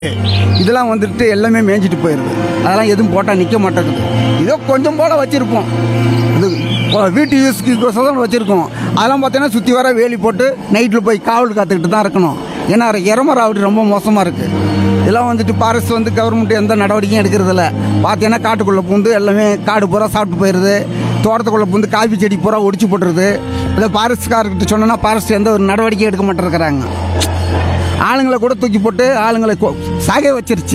இதெல்லாம் வந்துட்டு எல்லாமே மேய்ஞ்சிட்டு போயிடுது அதெல்லாம் எதுவும் போட்டால் நிற்க மாட்டேங்குது ஏதோ கொஞ்சம் போல் வச்சுருப்போம் இது இப்போ வீட்டு யூஸ்க்கு தான் வச்சுருக்கோம் அதெல்லாம் பார்த்தீங்கன்னா சுற்றி வர வேலி போட்டு நைட்டில் போய் காவல் காத்துக்கிட்டு தான் இருக்கணும் ஏன்னா இறம ராவடி ரொம்ப மோசமாக இருக்குது இதெல்லாம் வந்துட்டு ஃபாரஸ்ட் வந்து கவர்மெண்ட் எந்த நடவடிக்கையும் எடுக்கிறதில்ல பார்த்தீங்கன்னா காட்டுக்குள்ளே பூந்து எல்லாமே காடு பூரா சாப்பிட்டு போயிடுது தோட்டத்துக்குள்ளே பூந்து காபி செடி பூரா ஒடிச்சு போட்டுருது இதை ஃபாரஸ்ட்காரர்கிட்ட சொன்னோன்னா ஃபாரஸ்ட் எந்த ஒரு நடவடிக்கையும் எடுக்க மாட்டேங்கிறாங்க ஆளுங்களை கூட தூக்கி போட்டு ஆளுங்களை கொ- சாக வச்சிருச்சு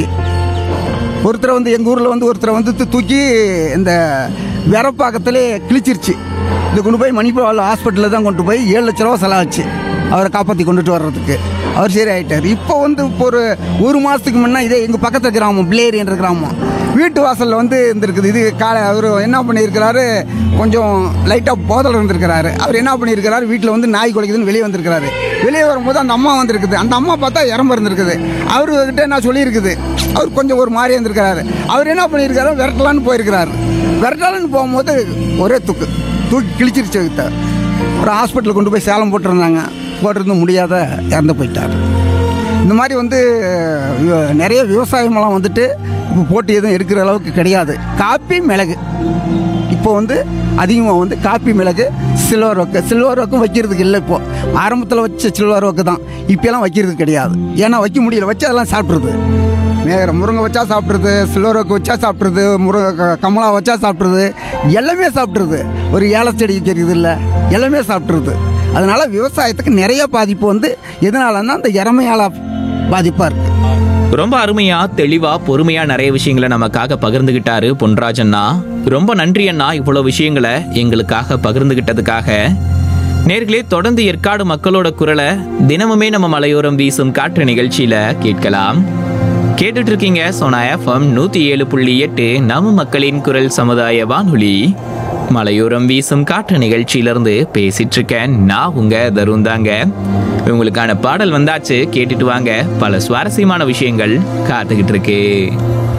ஒருத்தரை வந்து எங்கள் ஊரில் வந்து ஒருத்தரை வந்து தூ- தூக்கி இந்த வெறப்பாக்கத்திலே கிழிச்சிருச்சு இது கொண்டு போய் மணிப்பால் ஹாஸ்பிட்டலில் தான் கொண்டு போய் ஏழு லட்ச ரூபா செலவாச்சு அவரை காப்பாற்றி கொண்டுட்டு வர்றதுக்கு அவர் சரி ஆயிட்டார் இப்போ வந்து இப்போ ஒரு ஒரு மாதத்துக்கு முன்னே இதே எங்கள் பக்கத்து கிராமம் பிளேரி என்ற கிராமம் வீட்டு வாசலில் வந்து இருந்திருக்குது இது காலை அவர் என்ன பண்ணியிருக்கிறாரு கொஞ்சம் லைட்டாக போதல் இருந்திருக்கிறாரு அவர் என்ன பண்ணியிருக்கிறாரு வீட்டில் வந்து நாய் குலைக்குதுன்னு வெளியே வந்திருக்கிறாரு வெளியே வரும்போது அந்த அம்மா வந்திருக்குது அந்த அம்மா பார்த்தா இறம்பு இருந்திருக்குது அவர்கிட்ட நான் சொல்லியிருக்குது அவர் கொஞ்சம் ஒரு மாதிரி இருந்திருக்கிறாரு அவர் என்ன பண்ணியிருக்காரு விரட்டலான்னு போயிருக்கிறாரு விரட்டலான்னு போகும்போது ஒரே தூக்கு தூக்கி கிழிச்சிருச்சு வித்த ஒரு ஹாஸ்பிட்டலுக்கு கொண்டு போய் சேலம் போட்டிருந்தாங்க போட்டிருந்து முடியாத இறந்து போயிட்டார் இந்த மாதிரி வந்து விவ- நிறைய விவசாயமெல்லாம் வந்துட்டு இப்போ போட்டி எதுவும் இருக்கிற அளவுக்கு கிடையாது காப்பி மிளகு இப்போ வந்து அதிகமாக வந்து காப்பி மிளகு சில்வர் ஒக்கு சில்வர் ஒக்கும் வைக்கிறதுக்கு இல்லை இப்போ ஆரம்பத்தில் வச்ச சில்வர் ஒக்கு தான் இப்போலாம் வைக்கிறதுக்கு கிடையாது ஏன்னா வைக்க முடியல வச்சு அதெல்லாம் சாப்பிட்ருது மேகர முருங்கை வச்சா சாப்பிட்றது சில்வர் ஒக்கு வச்சா சாப்பிட்றது முருங்கை க- கமலா வச்சா சாப்பிட்றது எல்லாமே சாப்பிட்றது ஒரு ஏல செடி தெரியுது இல்லை எல்லாமே சாப்பிட்றது அதனால விவசாயத்துக்கு நிறைய பாதிப்பு வந்து எதனாலன்னா அந்த இறமையால பாதிப்பாக இருக்குது ரொம்ப அருமையா தெளிவா பொறுமையா நிறைய விஷயங்களை நமக்காக பகிர்ந்துகிட்டாரு பொன்ராஜ் அண்ணா ரொம்ப நன்றி அண்ணா இவ்வளவு விஷயங்களை எங்களுக்காக பகிர்ந்துகிட்டதுக்காக நேர்களே தொடர்ந்து ஏற்காடு மக்களோட குரலை தினமுமே நம்ம மலையோரம் வீசும் காற்று நிகழ்ச்சியில கேட்கலாம் கேட்டுட்டு இருக்கீங்க சோனா எஃப்எம் நூத்தி ஏழு புள்ளி எட்டு நம்ம மக்களின் குரல் சமுதாய வானொலி மலையோரம் வீசும் காற்று நிகழ்ச்சியிலிருந்து பேசிட்டு இருக்கேன் நான் உங்க தருண் தாங்க உங்களுக்கான பாடல் வந்தாச்சு கேட்டுட்டு வாங்க பல சுவாரஸ்யமான விஷயங்கள் காத்துக்கிட்டு இருக்கு